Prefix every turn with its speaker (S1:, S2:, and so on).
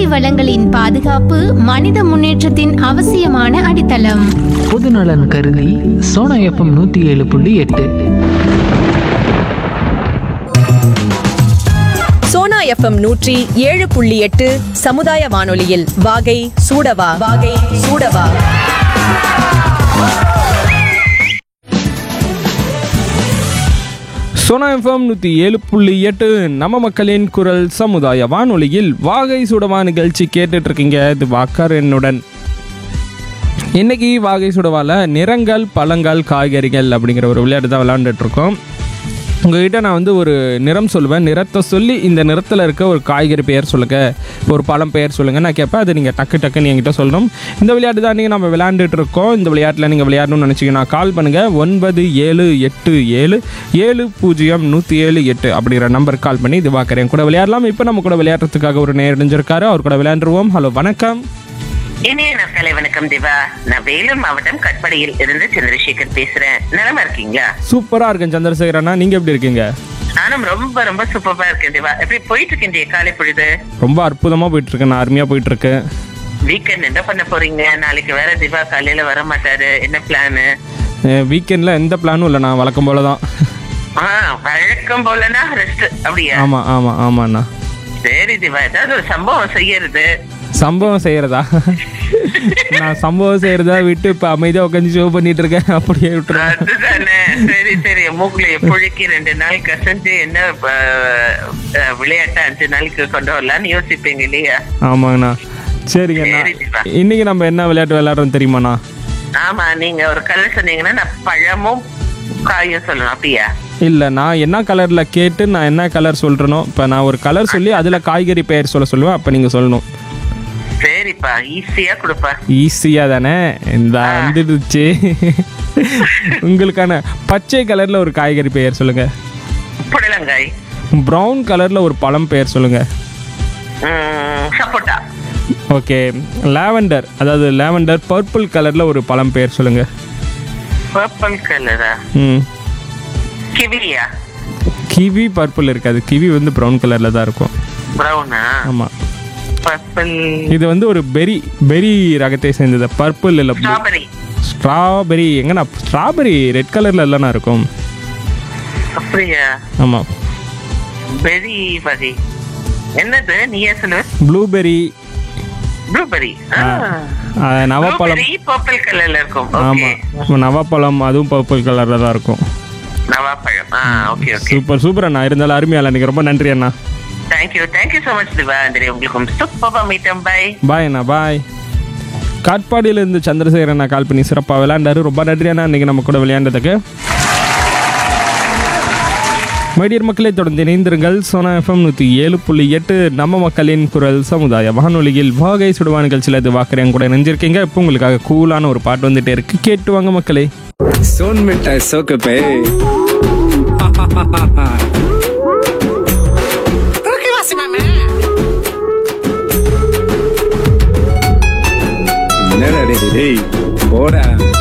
S1: வளங்களின் பாதுகாப்பு மனித முன்னேற்றத்தின் அவசியமான அடித்தளம்
S2: பொதுநலன் கருதி சோனா எஃப்எம் நூற்றி ஏழு புள்ளி எட்டு
S3: சோனா எஃப்எம் நூற்றி ஏழு புள்ளி எட்டு சமுதாய வானொலியில் வாகை சூடவா வாகை சூடவா
S4: சோனா எஃப்எம் நூற்றி ஏழு புள்ளி எட்டு நம்ம மக்களின் குரல் சமுதாய வானொலியில் வாகை சுடவா நிகழ்ச்சி கேட்டுட்டு இருக்கீங்க இது வாக்கர் என்னுடன் இன்னைக்கு வாகை சுடவால நிறங்கள் பழங்கள் காய்கறிகள் அப்படிங்கிற ஒரு விளையாட்டு தான் விளையாண்டுட்டு இருக்கோம் உங்ககிட்ட நான் வந்து ஒரு நிறம் சொல்லுவேன் நிறத்தை சொல்லி இந்த நிறத்தில் இருக்க ஒரு காய்கறி பெயர் சொல்லுங்க ஒரு பழம் பெயர் சொல்லுங்க நான் கேட்பேன் அது நீங்கள் டக்கு டக்குன்னு என்கிட்ட சொல்லணும் இந்த விளையாட்டு தான் நீங்கள் நம்ம விளையாண்டுட்டு இருக்கோம் இந்த விளையாட்டில் நீங்கள் விளையாடணும்னு நினச்சிங்கன்னா கால் பண்ணுங்கள் ஒன்பது ஏழு எட்டு ஏழு ஏழு பூஜ்ஜியம் நூற்றி ஏழு எட்டு அப்படிங்கிற நம்பருக்கு கால் பண்ணி இது பார்க்குறேன் கூட விளையாடலாம் இப்போ நம்ம கூட விளையாடுறதுக்காக ஒரு நேரடிஞ்சிருக்காரு அவர் கூட விளையாண்டுருவோம் ஹலோ வணக்கம்
S5: இனிய நற்காலை வணக்கம் திவா நான் வேலூர் மாவட்டம் கட்படியில் இருந்து சந்திரசேகர் பேசுறேன் நலமா இருக்கீங்களா
S4: சூப்பராக இருக்கேன் சந்திரசேகர் அண்ணா நீங்கள் எப்படி இருக்கீங்க
S5: நானும் ரொம்ப ரொம்ப சூப்பரா இருக்கேன் திவா எப்படி போயிட்டு இருக்கேன் காலை பொழுது
S4: ரொம்ப அற்புதமாக போயிட்டுருக்கு நான் அருமையாக போயிட்டுருக்கு
S5: வீக்கெண்ட் என்ன பண்ண போறீங்க நாளைக்கு வேற திவா காலையில வர மாட்டாரு என்ன பிளானு
S4: வீக்கெண்டில் எந்த பிளானும் இல்லை நான் வழக்கம் போல தான்
S5: ஆஹ் வழக்கம் போலனா ரெஸ்ட் அப்படியா
S4: ஆமாம் ஆமாம் ஆமாண்ணா
S5: சரி திவா ஏதாவது ஒரு சம்பவம் செய்யறது
S4: சம்பவம் செய்கிறதா நான் சம்பவம் செய்கிறதா விட்டு இப்போ அமைதியாக உட்காந்து ஷோ பண்ணிட்டு இருக்கேன் அப்படியே விட்டுறேன்
S5: அதுதானே சரி சரி மூக்குல எப்பொழுக்கி ரெண்டு நாள் கசந்து என்ன அஹ், அஹ், விளையாட்டை அஞ்சு நாளைக்கு கொண்டு வரலாம்னு யோசிப்பீங்க இல்லையா
S4: ஆமாங்கண்ணா சரிங்கண்ணா
S5: சரி, தீபா.
S4: இன்னைக்கு நம்ம என்ன விளையாட்டு விளையாடுறோம் தெரியுமாண்ணா
S5: ஆமா நீங்க ஒரு கலர் சொன்னீங்கன்னா நான் பழமும் காயும் சொல்லணும் அப்படியா
S4: இல்லை நான் என்ன கலரில் கேட்டு நான் என்ன கலர் சொல்கிறனோ இப்போ நான் ஒரு கலர் சொல்லி அதில் காய்கறி பெயர் சொல்ல சொல்லுவேன் அப்போ நீங்கள் சொல்லணும்
S5: சரிப்பா ஈஸியா கொடுப்பா
S4: ஈஸியாக தானே இந்த வந்துடுச்சு உங்களுக்கான பச்சை கலரில் ஒரு காய்கறி பெயர் சொல்லுங்கள்
S5: புடலங்காய்
S4: ப்ரௌன் கலரில் ஒரு பழம் பெயர் சொல்லுங்கள்
S5: உம், சப்போட்டா
S4: ஓகே லாவெண்டர் அதாவது லாவெண்டர் பர்பிள் கலரில் ஒரு பழம் பெயர் சொல்லுங்கள்
S5: பர்பிள் கலரா
S4: ம்
S5: கிவியா
S4: கிவி பர்பிள் இருக்காது கிவி வந்து ப்ரௌன் கலரில் தான் இருக்கும்
S5: ப்ரௌனா
S4: ஆமாம்
S5: பர்பிள்
S4: இது வந்து ஒரு பெரி பெரி ரகத்தை சேர்ந்தது பர்பிள் இல்லை
S5: ஸ்ட்ராபெரி
S4: ஸ்ட்ராபெரி எங்கண்ணா ஸ்ட்ராபெரி ரெட் கலரில் இல்லைண்ணா இருக்கும்
S5: அப்படியா
S4: ஆமாம்
S5: பெரி வகை என்னது நீயே சொல்லு
S4: ப்ளூபெரி
S5: ப்ளூபெரி
S4: நவப்பழம்
S5: பர்பிள் கலர்ல இருக்கும் ஓகே
S4: ஆமாம் நவாப்பழம் அதுவும் பர்பிள் கலரில் தான் இருக்கும்
S5: நவாப்பழம் ஆ ஓகே ஓகே
S4: சூப்பர் சூப்பர் அண்ணா இருந்தாலும் அருமையால எனக்கு ரொம்ப நன்றி அண்ணா
S5: தேங்க்யூ தேங்க்யூ ஸோ மச் திவா அந்திரி உங்களுக்கும் சூப்பர் மீட்டம் பை
S4: பாய் அண்ணா பாய் காட்பாடியிலேருந்து சந்திரசேகர் அண்ணா கால் பண்ணி சிறப்பாக விளையாண்டாரு ரொம்ப நன்றி அண்ணா இன்னைக்கு நம்ம கூட விளையாண்டதுக்கு மைடியர் மக்களை தொடர்ந்து இணைந்திருங்கள் சோனா எஃப்எம் நூற்றி ஏழு புள்ளி எட்டு நம்ம மக்களின் குரல் சமுதாய வானொலியில் வாகை சுடுவா நிகழ்ச்சியில் இது வாக்குறேன் கூட நினைஞ்சிருக்கீங்க இப்போ உங்களுக்காக கூலான ஒரு பாட்டு வந்துட்டே இருக்கு கேட்டு வாங்க மக்களே
S6: सोन मिठाई सोक पे என்னடா டேய், டேய் போடா